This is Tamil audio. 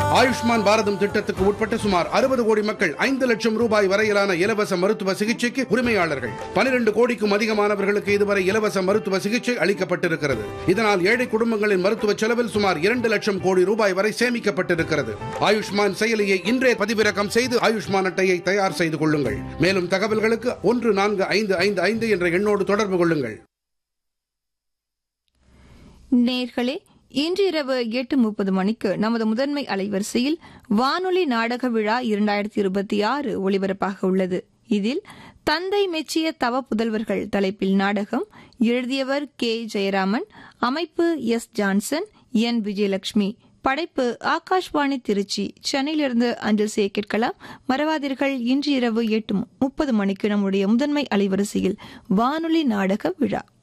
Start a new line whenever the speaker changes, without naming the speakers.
ஆயுஷ்மான் பாரதம் திட்டத்துக்கு உட்பட்ட சுமார் அறுபது கோடி மக்கள் ஐந்து லட்சம் ரூபாய் வரையிலான இலவச மருத்துவ சிகிச்சைக்கு உரிமையாளர்கள் பனிரெண்டு கோடிக்கும் அதிகமானவர்களுக்கு இதுவரை இலவச மருத்துவ சிகிச்சை அளிக்கப்பட்டிருக்கிறது இதனால் ஏழை குடும்பங்களின் மருத்துவ செலவில் சுமார் இரண்டு லட்சம் கோடி ரூபாய் வரை சேமிக்கப்பட்டிருக்கிறது ஆயுஷ்மான் செயலியை இன்றே பதிவிறக்கம் செய்து ஆயுஷ்மான் அட்டையை தயார் செய்து கொள்ளுங்கள் மேலும் தகவல்களுக்கு ஒன்று நான்கு ஐந்து ஐந்து ஐந்து என்ற எண்ணோடு தொடர்பு கொள்ளுங்கள்
நேர்களே இன்று இரவு எட்டு முப்பது மணிக்கு நமது முதன்மை அலைவரிசையில் வானொலி நாடக விழா இரண்டாயிரத்தி இருபத்தி ஆறு ஒளிபரப்பாக உள்ளது இதில் தந்தை மெச்சிய தவ புதல்வர்கள் தலைப்பில் நாடகம் எழுதியவர் கே ஜெயராமன் அமைப்பு எஸ் ஜான்சன் என் விஜயலட்சுமி படைப்பு ஆகாஷ்வாணி திருச்சி சென்னையிலிருந்து அஞ்சல் செய்ய கேட்கலாம் மறவாதீர்கள் இன்று இரவு எட்டு முப்பது மணிக்கு நம்முடைய முதன்மை அலைவரிசையில் வானொலி நாடக விழா